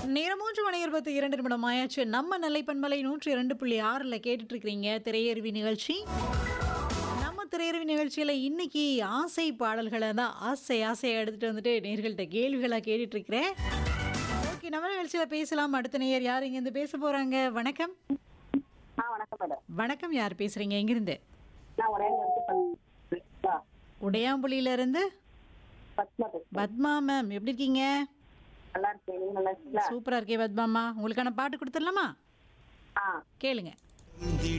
நேரம் மூன்று மணி இருபத்தி இரண்டு நிமிடம் ஆயாச்சு நம்ம நிலைப்பன்மலை நூற்றி இரண்டு புள்ளி ஆறில் கேட்டுட்டு இருக்கிறீங்க திரையருவி நிகழ்ச்சி நம்ம திரையருவி நிகழ்ச்சியில் இன்னைக்கு ஆசை பாடல்களை தான் ஆசை ஆசையை எடுத்துட்டு வந்துட்டு நேர்கள்ட்ட கேள்விகளாக கேட்டுட்டு இருக்கிறேன் ஓகே நம்ம நிகழ்ச்சியில் பேசலாம் அடுத்த நேயர் யார் இங்கேருந்து பேச போகிறாங்க வணக்கம் ஆ வணக்கம் மேடம் வணக்கம் யார் பேசுகிறீங்க எங்கிருந்து நான் உடையாங்க வந்து உடையாம்புலியிலேருந்து பத்மா பேசுறேன் பத்மா மேம் எப்படி இருக்கீங்க நல்லா இருக்கேன் நீங்க நல்லா இருக்கீங்களா சூப்பராக இருக்கே பத்மாம்மா உங்களுக்கான பாட்டு கொடுத்துடலாமா ஆ கேளுங்க